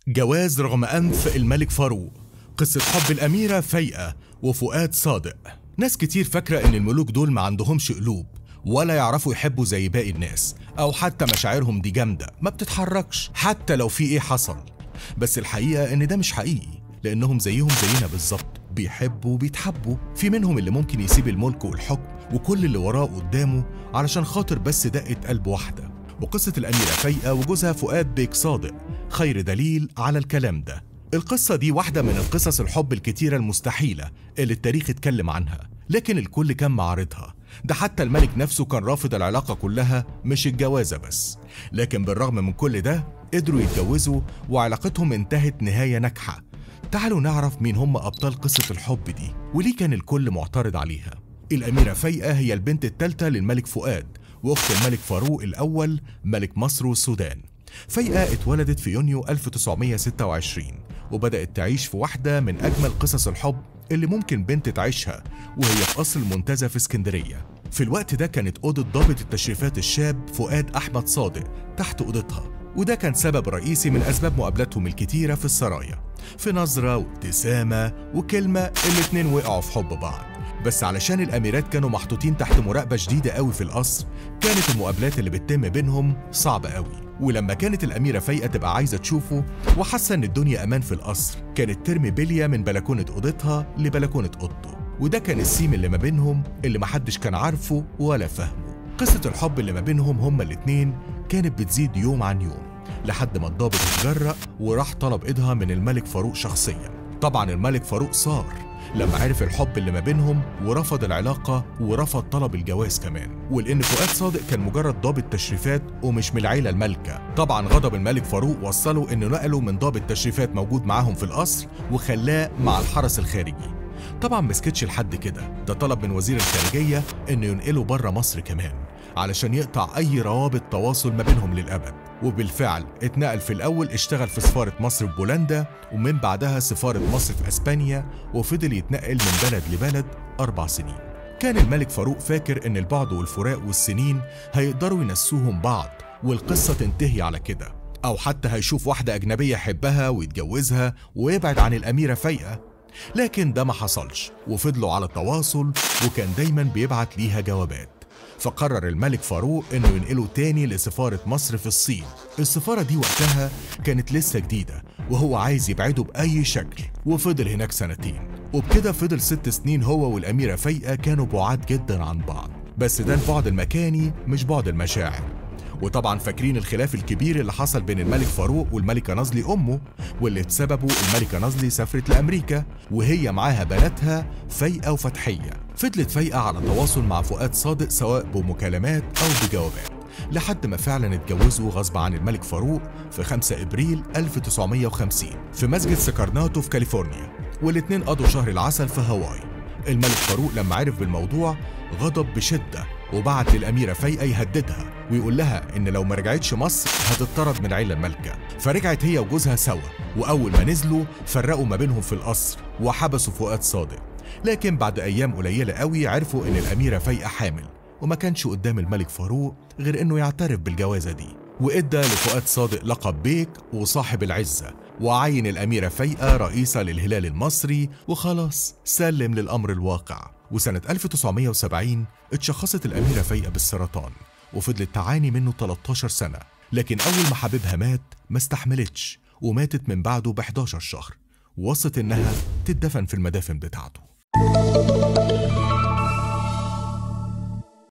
جواز رغم أنف الملك فاروق قصة حب الأميرة فايقة وفؤاد صادق ناس كتير فاكرة إن الملوك دول ما عندهمش قلوب ولا يعرفوا يحبوا زي باقي الناس أو حتى مشاعرهم دي جامدة ما بتتحركش حتى لو في إيه حصل بس الحقيقة إن ده مش حقيقي لأنهم زيهم زينا بالظبط بيحبوا وبيتحبوا في منهم اللي ممكن يسيب الملك والحكم وكل اللي وراه قدامه علشان خاطر بس دقة قلب واحدة وقصة الأميرة فايقة وجوزها فؤاد بيك صادق خير دليل على الكلام ده القصة دي واحدة من القصص الحب الكتيرة المستحيلة اللي التاريخ اتكلم عنها لكن الكل كان معارضها ده حتى الملك نفسه كان رافض العلاقة كلها مش الجوازة بس لكن بالرغم من كل ده قدروا يتجوزوا وعلاقتهم انتهت نهاية ناجحة تعالوا نعرف مين هم أبطال قصة الحب دي وليه كان الكل معترض عليها الأميرة فايقة هي البنت الثالثة للملك فؤاد وأخت الملك فاروق الأول ملك مصر والسودان فايقة اتولدت في يونيو 1926 وبدأت تعيش في واحدة من أجمل قصص الحب اللي ممكن بنت تعيشها وهي في قصر المنتزه في اسكندرية في الوقت ده كانت أوضة ضابط التشريفات الشاب فؤاد أحمد صادق تحت أوضتها وده كان سبب رئيسي من أسباب مقابلتهم الكتيرة في السرايا في نظرة وابتسامة وكلمة الاتنين وقعوا في حب بعض بس علشان الأميرات كانوا محطوطين تحت مراقبة شديدة قوي في القصر كانت المقابلات اللي بتتم بينهم صعبة قوي ولما كانت الأميرة فايقة تبقى عايزة تشوفه وحاسة إن الدنيا أمان في القصر كانت ترمي بلية من بلكونة أوضتها لبلكونة أوضته وده كان السيم اللي ما بينهم اللي محدش كان عارفه ولا فاهمه قصة الحب اللي ما بينهم هما الاتنين كانت بتزيد يوم عن يوم لحد ما الضابط اتجرأ وراح طلب ايدها من الملك فاروق شخصيا طبعا الملك فاروق صار لما عرف الحب اللي ما بينهم ورفض العلاقة ورفض طلب الجواز كمان ولأن فؤاد صادق كان مجرد ضابط تشريفات ومش من العيلة المالكة طبعا غضب الملك فاروق وصله إنه نقله من ضابط تشريفات موجود معاهم في القصر وخلاه مع الحرس الخارجي طبعا مسكتش لحد كده ده طلب من وزير الخارجية إنه ينقله بره مصر كمان علشان يقطع أي روابط تواصل ما بينهم للأبد وبالفعل اتنقل في الأول اشتغل في سفارة مصر في بولندا ومن بعدها سفارة مصر في أسبانيا وفضل يتنقل من بلد لبلد أربع سنين كان الملك فاروق فاكر إن البعد والفراق والسنين هيقدروا ينسوهم بعض والقصة تنتهي على كده أو حتى هيشوف واحدة أجنبية يحبها ويتجوزها ويبعد عن الأميرة فايقة لكن ده ما حصلش وفضلوا على تواصل وكان دايما بيبعت ليها جوابات فقرر الملك فاروق انه ينقله تاني لسفارة مصر في الصين السفارة دي وقتها كانت لسه جديدة وهو عايز يبعده بأي شكل وفضل هناك سنتين وبكده فضل ست سنين هو والأميرة فايقة كانوا بعاد جدا عن بعض بس ده البعد المكاني مش بعد المشاعر وطبعا فاكرين الخلاف الكبير اللي حصل بين الملك فاروق والملكة نازلي أمه واللي بسببه الملكة نازلي سافرت لأمريكا وهي معاها بناتها فايقة وفتحية فضلت فايقة على تواصل مع فؤاد صادق سواء بمكالمات أو بجوابات لحد ما فعلا اتجوزوا غصب عن الملك فاروق في 5 ابريل 1950 في مسجد سكرناتو في كاليفورنيا والاتنين قضوا شهر العسل في هاواي الملك فاروق لما عرف بالموضوع غضب بشدة وبعت للأميرة فايقة يهددها ويقول لها إن لو ما رجعتش مصر هتطرد من العيلة المالكة فرجعت هي وجوزها سوا وأول ما نزلوا فرقوا ما بينهم في القصر وحبسوا فؤاد صادق لكن بعد أيام قليلة قوي عرفوا إن الأميرة فايقة حامل وما كانش قدام الملك فاروق غير إنه يعترف بالجوازة دي وإدى لفؤاد صادق لقب بيك وصاحب العزة وعين الأميرة فايقة رئيسة للهلال المصري وخلاص سلم للأمر الواقع وسنة 1970 اتشخصت الأميرة فايقة بالسرطان وفضلت تعاني منه 13 سنة لكن أول ما حبيبها مات ما استحملتش وماتت من بعده ب 11 شهر ووصت إنها تدفن في المدافن بتاعته